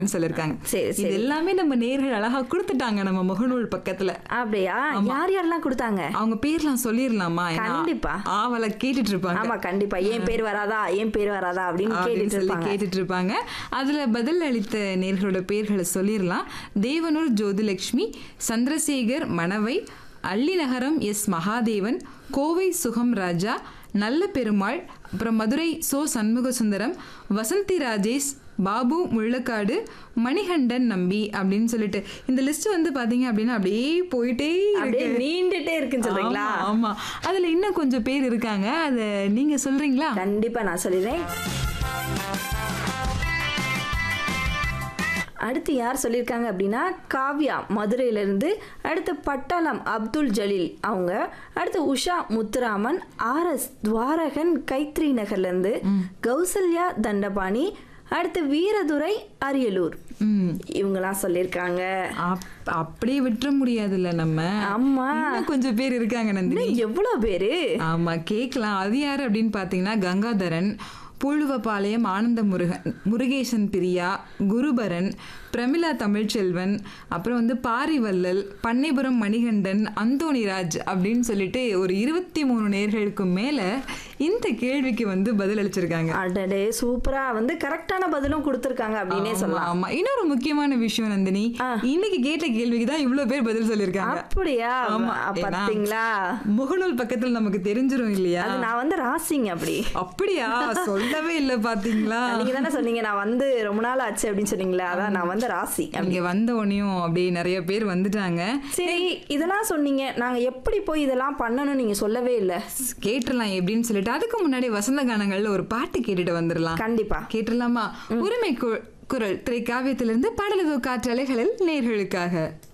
சொல்லிருக்காங்க சரி, இது சரி. எல்லாமே நம்ம நேர்கள் அழகா கொடுத்துட்டாங்க நம்ம முகநூல் பக்கத்துல அப்படியா யார் யாரெல்லாம் கொடுத்தாங்க அவங்க பேர்லாம் சொல்லிடலாமா ஏன்னா கண்டிப்பா. ஆவல கேட்டுட்டு இருப்பாங்க ஆமா கண்டிப்பா ஏன் பேர் வராதா ஏன் பேர் வராதா அப்படின்னு அப்படின்னு கேட்டுட்டு சொல்லி இருப்பாங்க கேட்டுட்டு இருப்பாங்க அதுல பதில் அளித்த நேர்களோட பேர்களை சொல்லிடலாம் தேவனூர் ஜோதிலட்சுமி சந்திரசேகர் மணவை அள்ளிநகரம் எஸ் மகாதேவன் கோவை சுகம் ராஜா நல்ல பெருமாள் அப்புறம் மதுரை சோ சண்முக சுந்தரம் வசந்தி ராஜேஷ் பாபு முள்ளக்காடு மணிகண்டன் நம்பி அப்படின்னு சொல்லிட்டு இந்த லிஸ்ட் வந்து பாத்தீங்க அப்படின்னா அப்படியே போயிட்டே அப்படியே இருக்கு நீண்டுட்டே இருக்குன்னு சொல்றீங்களா ஆமா, ஆமா அதுல இன்னும் கொஞ்சம் பேர் இருக்காங்க அத நீங்க சொல்றீங்களா கண்டிப்பா நான் சொல்லிடுறேன் அடுத்து யார் சொல்லியிருக்காங்க அப்படின்னா காவ்யா மதுரையிலேருந்து அடுத்து பட்டாளம் அப்துல் ஜலீல் அவங்க அடுத்து உஷா முத்துராமன் ஆர்எஸ் துவாரகன் கைத்ரி நகர்லேருந்து கௌசல்யா தண்டபாணி அடுத்து வீரதுரை அரியலூர் ம் இவங்கெல்லாம் சொல்லியிருக்காங்க அப்- அப்படியே விட்டுற முடியாதுல்ல நம்ம ஆமா இன்னும் கொஞ்சம் பேர் இருக்காங்க நந்தினி இன்னும் எவ்வளோ பேரு ஆமா கேட்கலாம் அது யாரு அப்படின்னு பாத்தீங்கன்னா கங்காதரன் பூழுவபாளையம் ஆனந்த முருகன் முருகேசன் பிரியா குருபரன் பிரமிளா தமிழ்ச்செல்வன் அப்புறம் வந்து பாரிவல்லல் பண்ணைபுரம் மணிகண்டன் அந்தோணிராஜ் அப்படின்னு சொல்லிட்டு ஒரு இருபத்தி மூணு நேர்களுக்கு மேல இந்த கேள்விக்கு வந்து பதில் அளிச்சிருக்காங்க அடடே சூப்பரா வந்து கரெக்டான பதிலும் கொடுத்துருக்காங்க அப்படின்னே ஆமா, சொல்லலாம் ஆமா இன்னொரு முக்கியமான விஷயம் நந்தினி இன்னைக்கு கேட்ட கேள்விக்கு தான் இவ்வளவு பேர் பதில் சொல்லியிருக்காங்க அப்படியா ஆமா, அ- ஏன்னா, பாத்தீங்களா முகநூல் பக்கத்துல நமக்கு தெரிஞ்சிரும் இல்லையா அது நான் வந்து ராசிங்க அப்படி அப்படியா சொல்லவே இல்ல பாத்தீங்களா நீங்க தானே சொன்னீங்க நான் வந்து ரொம்ப நாள் ஆச்சு அப்படின்னு சொன்னீங்களே அதான் நான் வந்து ராசி இங்க வந்த உடனேயும் அப்படியே நிறைய பேர் வந்துட்டாங்க சரி இதெல்லாம் சொன்னீங்க நாங்க எப்படி போய் இதெல்லாம் பண்ணணும் நீங்க சொல்லவே இல்ல கேட்டுடலாம் எப்படின்னு சொல்லிட்டு அதுக்கு முன்னாடி வசந்த கானங்கள்ல ஒரு பாட்டு கேட்டுட்டு வந்துடலாம் கண்டிப்பா கேட்டுடலாமா உரிமை கு- குரல் திரைக்காவியத்திலிருந்து பாடலதோ காற்றலைகளில் நேர்களுக்காக